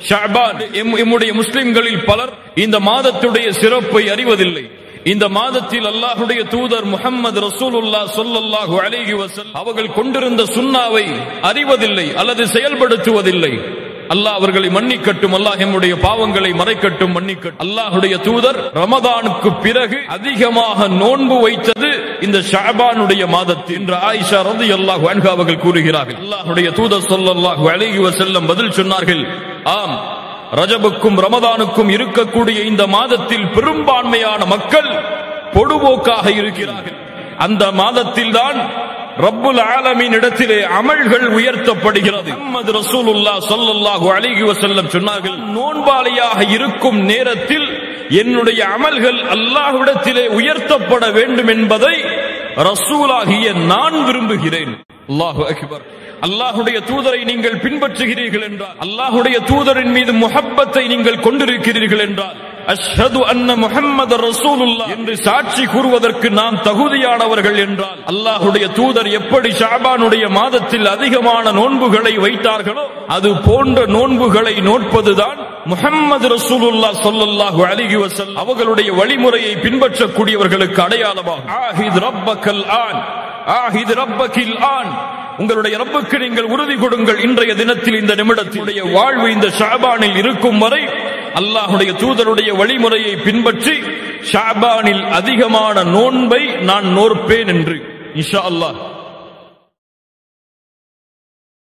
Shaban M- எம்முடைய முஸ்லிம்களில் பலர் இந்த மாதத்துடைய சிறப்பை அறிவதில்லை இந்த மாதத்தில் அல்லாஹுடைய தூதர் முஹம்மது ரசூலுல்லாஹ் ஸல்லல்லாஹு அலைஹி வஸல்லம் அவர்கள் கொண்டிருந்த சுன்னாவை அறிவதில்லை அல்லது செயல்படுத்துவதில்லை அல்லாஹ் அவர்களை மன்னிக்கட்டும் அல்லாஹ் எம்முடைய பாவங்களை மறைக்கட்டும் மன்னிக்கட்டும் அல்லாஹுடைய தூதர் ரமதானுக்கு பிறகு அதிகமாக நோன்பு வைத்தது இந்த ஷஅபானுடைய மாதத்தில் என்று ஆயிஷா ரலியல்லாஹு அன்ஹா அவர்கள் கூறுகிறார்கள் அல்லாஹுடைய தூதர் ஸல்லல்லாஹு அலைஹி வஸல்லம் பதில் சொன்னார்கள் ஆம் ரஜபுக்கும் ரமதானுக்கும் இருக்கக்கூடிய இந்த மாதத்தில் பெரும்பான்மையான மக்கள் பொடுபோக்காக இருக்கிறார்கள் அந்த மாதத்தில் தான் ரப்புல் ஆலமின் இடத்திலே அமல்கள் உயர்த்தப்படுகிறது முஹம்மது ரசூலுல்லாஹ் ஸல்லல்லாஹு அலைஹி வஸல்லம் சொன்னார்கள் நோன்பாளியாக இருக்கும் நேரத்தில் என்னுடைய அமல்கள் அல்லாஹ்விடத்திலே உயர்த்தப்பட வேண்டும் என்பதை ரசூலாகிய நான் விரும்புகிறேன் அல்லாஹு அக்பர் அல்லாஹுடைய தூதரை நீங்கள் பின்பற்றுகிறீர்கள் என்றால் அல்லாஹுடைய தூதரின் மீது முஹப்பத்தை நீங்கள் கொண்டிருக்கிறீர்கள் என்றால் அஷ்ஹது அன்ன முஹம்மது ரசூலுல்லாஹ் என்று சாட்சி கூறுவதற்கு நாம் தகுதியானவர்கள் என்றால் அல்லாஹுடைய தூதர் எப்படி ஷாபானுடைய மாதத்தில் அதிகமான நோன்புகளை வைத்தார்களோ அது போன்ற நோன்புகளை நோட்பதுதான் முஹம்மது ரசூலுல்லாஹ் ஸல்லல்லாஹு அலைஹி வஸல்லம் அவர்களுடைய வழிமுறையை பின்பற்றக்கூடியவர்களுக்கு அடையாளமாகும் ஆஹித் ரப்பக்கல் ஆன் ஆஹித் ரப்பக்கில் ஆன் உங்களுடைய ரப்புக்கு நீங்கள் உறுதி கொடுங்கள் இன்றைய தினத்தில் இந்த நிமிடத்தினுடைய வாழ்வு இந்த ஷாபானில் இருக்கும் வரை அல்லாஹுடைய தூதருடைய வழிமுறையை பின்பற்றி ஷாபானில் அதிகமான நோன்பை நான் நோற்பேன் என்று இன்ஷா அல்லாஹ்